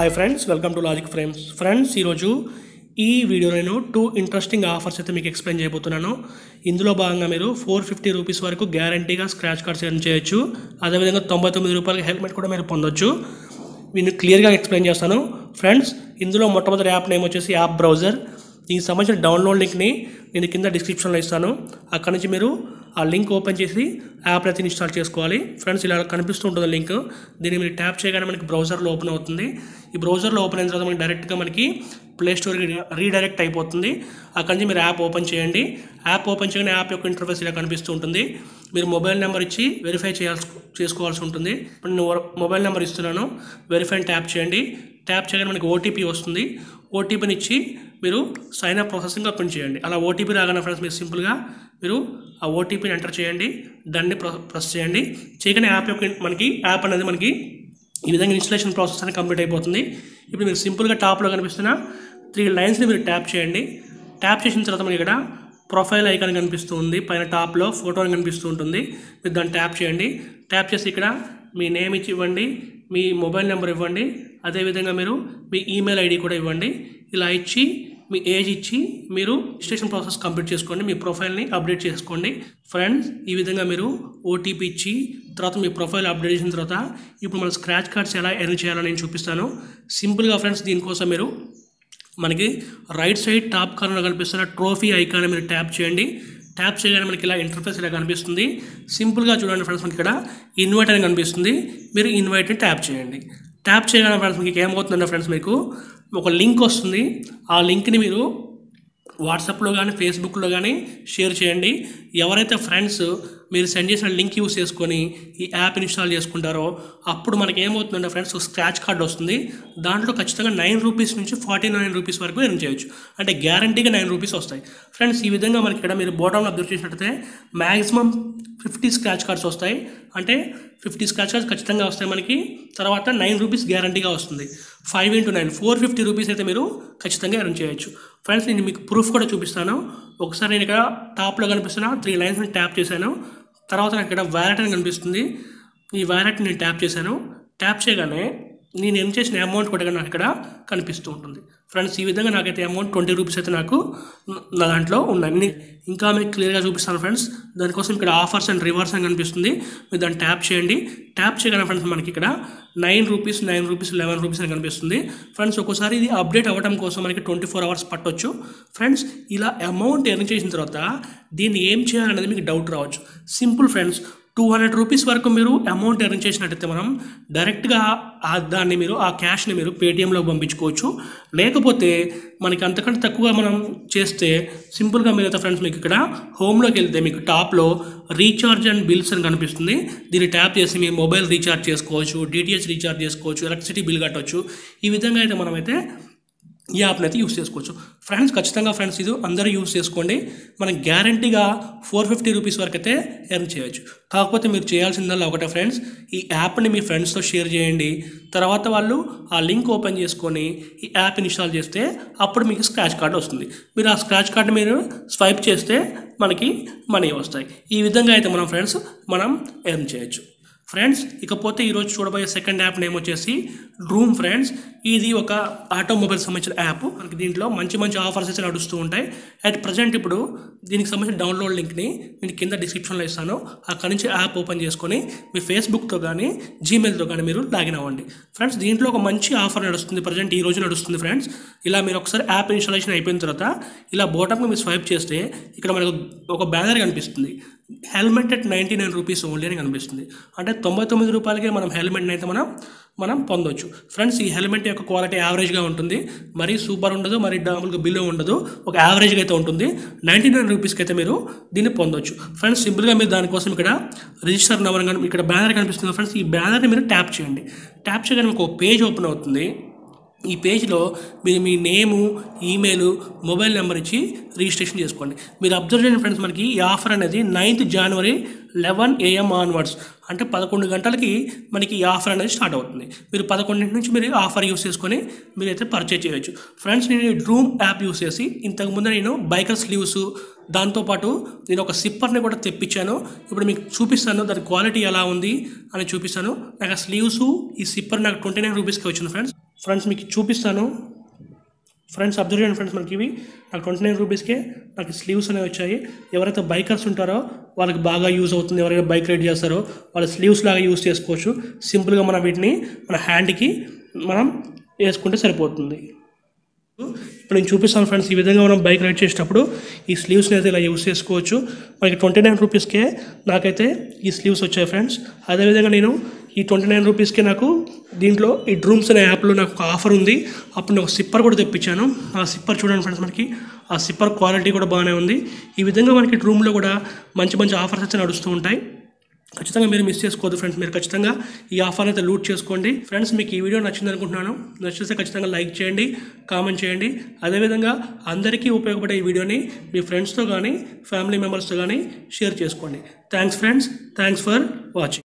hi friends welcome to logic frames friends ఈరోజు ఈ video నేను టూ ఇంట్రెస్టింగ్ ఆఫర్స్ అయితే మీకు ఎక్స్ప్లెయిన్ చేయబోతున్నాను ఇందులో భాగంగా మీరు ఫోర్ ఫిఫ్టీ రూపీస్ వరకు గ్యారంటీగా స్క్రాచ్ కార్డ్స్ ఎర్న్ చేయొచ్చు అదేవిధంగా తొంభై తొమ్మిది రూపాయలకి హెల్మెట్ కూడా మీరు పొందొచ్చు నేను క్లియర్గా ఎక్స్ప్లెయిన్ చేస్తాను ఫ్రెండ్స్ ఇందులో మొట్టమొదటి యాప్ నేమ్ వచ్చేసి యాప్ బ్రౌజర్ దీనికి సంబంధించిన డౌన్లోడ్ లింక్ని నేను కింద డిస్క్రిప్షన్లో ఇస్తాను అక్కడ నుంచి మీరు ఆ లింక్ ఓపెన్ చేసి యాప్ అయితే ఇన్స్టాల్ చేసుకోవాలి ఫ్రెండ్స్ ఇలా కనిపిస్తూ ఉంటుంది లింక్ దీన్ని మీరు ట్యాప్ చేయగానే మనకి బ్రౌజర్లో ఓపెన్ అవుతుంది ఈ బ్రౌజర్లో ఓపెన్ అయిన తర్వాత మనకి డైరెక్ట్గా మనకి ప్లే స్టోర్కి రీడైరెక్ట్ అయిపోతుంది అక్కడి నుంచి మీరు యాప్ ఓపెన్ చేయండి యాప్ ఓపెన్ చేయగానే యాప్ యొక్క ఇంటర్ఫేస్ ఇలా కనిపిస్తూ ఉంటుంది మీరు మొబైల్ నెంబర్ ఇచ్చి వెరిఫై చేయాల్సి చేసుకోవాల్సి ఉంటుంది ఇప్పుడు నేను మొబైల్ నెంబర్ ఇస్తున్నాను వెరిఫై ట్యాప్ చేయండి ట్యాప్ చేయగానే మనకి ఓటీపీ వస్తుంది ఓటీపీని ఇచ్చి మీరు సైన్ అప్ ప్రాసెసింగ్ ఓపెన్ చేయండి అలా ఓటీపీ రాగానే ఫ్రెండ్స్ మీరు సింపుల్గా మీరు ఆ ఓటీపీని ఎంటర్ చేయండి దాన్ని ప్రెస్ చేయండి చేయగానే యాప్ యొక్క మనకి యాప్ అనేది మనకి ఈ విధంగా ఇన్స్టలేషన్ ప్రాసెస్ అనేది కంప్లీట్ అయిపోతుంది ఇప్పుడు మీరు సింపుల్గా టాప్లో కనిపిస్తున్న త్రీ లైన్స్ని మీరు ట్యాప్ చేయండి ట్యాప్ చేసిన తర్వాత మనకి ఇక్కడ ప్రొఫైల్ ఐకాన్ కనిపిస్తూ ఉంది పైన టాప్లో ఫోటో అని కనిపిస్తూ ఉంటుంది మీరు దాన్ని ట్యాప్ చేయండి ట్యాప్ చేసి ఇక్కడ మీ నేమ్ ఇచ్చి ఇవ్వండి మీ మొబైల్ నెంబర్ ఇవ్వండి అదేవిధంగా మీరు మీ ఈమెయిల్ ఐడి కూడా ఇవ్వండి ఇలా ఇచ్చి మీ ఏజ్ ఇచ్చి మీరు రిజిస్ట్రేషన్ ప్రాసెస్ కంప్లీట్ చేసుకోండి మీ ప్రొఫైల్ని అప్డేట్ చేసుకోండి ఫ్రెండ్స్ ఈ విధంగా మీరు ఓటీపీ ఇచ్చి తర్వాత మీ ప్రొఫైల్ అప్డేట్ చేసిన తర్వాత ఇప్పుడు మన స్క్రాచ్ కార్డ్స్ ఎలా ఎర్న్ చేయాలో నేను చూపిస్తాను సింపుల్గా ఫ్రెండ్స్ దీనికోసం మీరు మనకి రైట్ సైడ్ టాప్ కార్నర్ కనిపిస్తున్న ట్రోఫీ ఐకాన్ మీరు ట్యాప్ చేయండి ట్యాప్ చేయగానే మనకి ఇలా ఇంటర్ఫేస్ ఇలా కనిపిస్తుంది సింపుల్గా చూడండి ఫ్రెండ్స్ మనకి ఇక్కడ ఇన్వైట్ అని కనిపిస్తుంది మీరు ఇన్వైట్ని ట్యాప్ చేయండి ట్యాప్ చేయగానే ఫ్రెండ్స్ మీకు ఏమవుతుందంటే ఫ్రెండ్స్ మీకు ఒక లింక్ వస్తుంది ఆ లింక్ని మీరు వాట్సాప్లో కానీ ఫేస్బుక్లో కానీ షేర్ చేయండి ఎవరైతే ఫ్రెండ్స్ మీరు సెండ్ చేసిన లింక్ యూస్ చేసుకొని ఈ యాప్ ఇన్స్టాల్ చేసుకుంటారో అప్పుడు మనకి ఏమవుతుందంటే ఫ్రెండ్స్ స్క్రాచ్ కార్డ్ వస్తుంది దాంట్లో ఖచ్చితంగా నైన్ రూపీస్ నుంచి ఫార్టీ నైన్ రూపీస్ వరకు ఎర్న్ చేయొచ్చు అంటే గ్యారంటీగా నైన్ రూపీస్ వస్తాయి ఫ్రెండ్స్ ఈ విధంగా మనకి ఇక్కడ మీరు బోటంలో అబ్జర్వ్ చేసినట్టయితే మ్యాక్సిమం ఫిఫ్టీ స్క్రాచ్ కార్డ్స్ వస్తాయి అంటే ఫిఫ్టీ స్క్రాచ్ కార్డ్స్ ఖచ్చితంగా వస్తాయి మనకి తర్వాత నైన్ రూపీస్ గ్యారంటీగా వస్తుంది five into nine four fifty rupees అయితే మీరు ఖచ్చితంగా ఎర్న్ చేయొచ్చు ఫ్రెండ్స్ నేను మీకు ప్రూఫ్ కూడా చూపిస్తాను ఒకసారి నేను ఇక్కడ టాప్లో కనిపిస్తున్న త్రీ లైన్స్ని ట్యాప్ చేశాను తర్వాత నాకు ఇక్కడ వ్యాలెట్ అని కనిపిస్తుంది ఈ వ్యాలెట్ నేను ట్యాప్ చేశాను ట్యాప్ చేయగానే నేను ఎర్న్ చేసిన అమౌంట్ కూడా నాకు ఇక్కడ కనిపిస్తూ ఉంటుంది ఫ్రెండ్స్ ఈ విధంగా నాకైతే అమౌంట్ ట్వంటీ రూపీస్ అయితే నాకు నా దాంట్లో ఉన్నాయి నేను ఇంకా మీకు క్లియర్గా చూపిస్తాను ఫ్రెండ్స్ దానికోసం ఇక్కడ ఆఫర్స్ అండ్ రివార్డ్స్ అని కనిపిస్తుంది మీరు దాన్ని ట్యాప్ చేయండి ట్యాప్ చేయగానే ఫ్రెండ్స్ మనకి ఇక్కడ nine rupees nine rupees eleven rupees అని కనిపిస్తుంది ఫ్రెండ్స్ ఒక్కోసారి ఇది అప్డేట్ అవ్వడం కోసం మనకి ట్వంటీ ఫోర్ అవర్స్ పట్టొచ్చు ఫ్రెండ్స్ ఇలా అమౌంట్ ఎర్న్ చేసిన తర్వాత దీన్ని ఏం చేయాలనేది మీకు డౌట్ రావచ్చు simple friends two hundred rupees వరకు మీరు అమౌంట్ ఎర్న్ చేసినట్టయితే మనం డైరెక్ట్గా ఆ దాన్ని మీరు ఆ క్యాష్ని మీరు పేటిఎంలో పంపించుకోవచ్చు లేకపోతే మనకి అంతకంటే తక్కువ మనం చేస్తే సింపుల్గా మీరైతే ఫ్రెండ్స్ మీకు ఇక్కడ హోమ్లోకి వెళ్తే మీకు టాప్లో రీఛార్జ్ అండ్ బిల్స్ అని కనిపిస్తుంది దీన్ని ట్యాప్ చేసి మీ మొబైల్ రీఛార్జ్ చేసుకోవచ్చు డిటిహెచ్ రీఛార్జ్ చేసుకోవచ్చు ఎలక్ట్రిసిటీ బిల్ కట్టవచ్చు ఈ విధంగా అయితే మనమైతే ఈ యాప్ని అయితే యూస్ చేసుకోవచ్చు ఫ్రెండ్స్ ఖచ్చితంగా ఫ్రెండ్స్ ఇది అందరూ యూస్ చేసుకోండి మనం గ్యారంటీగా ఫోర్ ఫిఫ్టీ రూపీస్ వరకు అయితే ఎర్న్ చేయొచ్చు కాకపోతే మీరు చేయాల్సిందల్లా ఒకటే ఫ్రెండ్స్ ఈ యాప్ని మీ ఫ్రెండ్స్తో షేర్ చేయండి తర్వాత వాళ్ళు ఆ లింక్ ఓపెన్ చేసుకొని ఈ యాప్ ఇన్స్టాల్ చేస్తే అప్పుడు మీకు స్క్రాచ్ కార్డ్ వస్తుంది మీరు ఆ స్క్రాచ్ కార్డ్ మీరు స్వైప్ చేస్తే మనకి మనీ వస్తాయి ఈ విధంగా అయితే మనం ఫ్రెండ్స్ మనం ఎర్న్ చేయొచ్చు ఫ్రెండ్స్ ఇకపోతే ఈరోజు చూడబోయే సెకండ్ యాప్ నేమ్ వచ్చేసి రూమ్ ఫ్రెండ్స్ ఇది ఒక ఆటోమొబైల్ సంబంధించిన యాప్ మనకి దీంట్లో మంచి మంచి ఆఫర్స్ అయితే నడుస్తూ ఉంటాయి అట్ ప్రజెంట్ ఇప్పుడు దీనికి సంబంధించిన డౌన్లోడ్ లింక్ని నేను కింద డిస్క్రిప్షన్లో ఇస్తాను అక్కడ నుంచి యాప్ ఓపెన్ చేసుకొని మీ ఫేస్బుక్తో కానీ జీమెయిల్తో కానీ మీరు లాగిన్ అవ్వండి ఫ్రెండ్స్ దీంట్లో ఒక మంచి ఆఫర్ నడుస్తుంది ప్రజెంట్ ఈ రోజు నడుస్తుంది ఫ్రెండ్స్ ఇలా మీరు ఒకసారి యాప్ ఇన్స్టాలేషన్ అయిపోయిన తర్వాత ఇలా బోటంకి మీరు స్వైప్ చేస్తే ఇక్కడ మనకు ఒక బ్యానర్ కనిపిస్తుంది helmet at ninety nine rupees only అని కనిపిస్తుంది అంటే తొంభై తొమ్మిది రూపాయలకే మనం హెల్మెట్ని అయితే మనం మనం పొందొచ్చు ఫ్రెండ్స్ ఈ హెల్మెట్ యొక్క క్వాలిటీ యావరేజ్గా ఉంటుంది మరీ సూపర్ ఉండదు మరీ డబుల్గా బిలో ఉండదు ఒక యావరేజ్గా అయితే ఉంటుంది నైంటీ నైన్ రూపీస్కి అయితే మీరు దీన్ని పొందొచ్చు ఫ్రెండ్స్ సింపుల్గా మీరు దానికోసం ఇక్కడ రిజిస్టర్ నెంబర్ కానీ ఇక్కడ బ్యానర్ కనిపిస్తుంది ఫ్రెండ్స్ ఈ బ్యానర్ని మీరు ట్యాప్ చేయండి ట్యాప్ చేయగానే మీకు ఒక పేజ్ ఓపెన్ అవుతుంది ఈ పేజ్లో మీరు మీ నేము ఈమెయిల్ మొబైల్ నెంబర్ ఇచ్చి రిజిస్ట్రేషన్ చేసుకోండి మీరు అబ్జర్వ్ చేయండి ఫ్రెండ్స్ మనకి ఈ ఆఫర్ అనేది ninth January eleven AM onwards అంటే పదకొండు గంటలకి మనకి ఈ ఆఫర్ అనేది స్టార్ట్ అవుతుంది మీరు పదకొండింటి నుంచి మీరు ఆఫర్ యూస్ చేసుకొని మీరైతే పర్చేజ్ చేయొచ్చు ఫ్రెండ్స్ నేను ఈ డ్రూమ్ యాప్ యూస్ చేసి ఇంతకుముందు నేను బైకర్ స్లీవ్స్ దాంతోపాటు నేను ఒక సిప్పర్ని కూడా తెప్పించాను ఇప్పుడు మీకు చూపిస్తాను దాని క్వాలిటీ ఎలా ఉంది అని చూపిస్తాను నాకు ఆ స్లీవ్స్ ఈ సిప్పర్ నాకు ట్వంటీ నైన్ రూపీస్కి వచ్చింది ఫ్రెండ్స్ ఫ్రెండ్స్ మీకు చూపిస్తాను ఫ్రెండ్స్ అబ్జర్వ్ చేయండి ఫ్రెండ్స్ మనకి ఇవి నాకు ట్వంటీ నైన్ రూపీస్కే నాకు స్లీవ్స్ అనేవి వచ్చాయి ఎవరైతే బైకర్స్ ఉంటారో వాళ్ళకి బాగా యూజ్ అవుతుంది ఎవరైతే బైక్ రైడ్ చేస్తారో వాళ్ళ స్లీవ్స్ లాగా యూజ్ చేసుకోవచ్చు సింపుల్గా మనం వీటిని మన హ్యాండ్కి మనం వేసుకుంటే సరిపోతుంది ఇప్పుడు నేను చూపిస్తాను ఫ్రెండ్స్ ఈ విధంగా మనం బైక్ రైడ్ చేసేటప్పుడు ఈ స్లీవ్స్ని అయితే ఇలా యూస్ చేసుకోవచ్చు మనకి ట్వంటీ నైన్ రూపీస్కే నాకైతే ఈ స్లీవ్స్ వచ్చాయి ఫ్రెండ్స్ అదేవిధంగా నేను ఈ ట్వంటీ నైన్ రూపీస్కే నాకు దీంట్లో ఈ డ్రూమ్స్ అనే యాప్లో నాకు ఒక ఆఫర్ ఉంది అప్పుడు నేను ఒక సిప్పర్ కూడా తెప్పించాను ఆ సిప్పర్ చూడండి ఫ్రెండ్స్ మనకి ఆ సిప్పర్ క్వాలిటీ కూడా బాగానే ఉంది ఈ విధంగా మనకి డ్రూమ్లో కూడా మంచి మంచి ఆఫర్స్ అయితే నడుస్తూ ఉంటాయి ఖచ్చితంగా మీరు మిస్ చేసుకోవద్దు ఫ్రెండ్స్ మీరు ఖచ్చితంగా ఈ ఆఫర్ అయితే లూట్ చేసుకోండి ఫ్రెండ్స్ మీకు ఈ వీడియో నచ్చింది అనుకుంటున్నాను నచ్చితే ఖచ్చితంగా లైక్ చేయండి కామెంట్ చేయండి అదేవిధంగా అందరికీ ఉపయోగపడే ఈ వీడియోని మీ ఫ్రెండ్స్తో కానీ ఫ్యామిలీ మెంబర్స్తో కానీ షేర్ చేసుకోండి thanks friends thanks for watching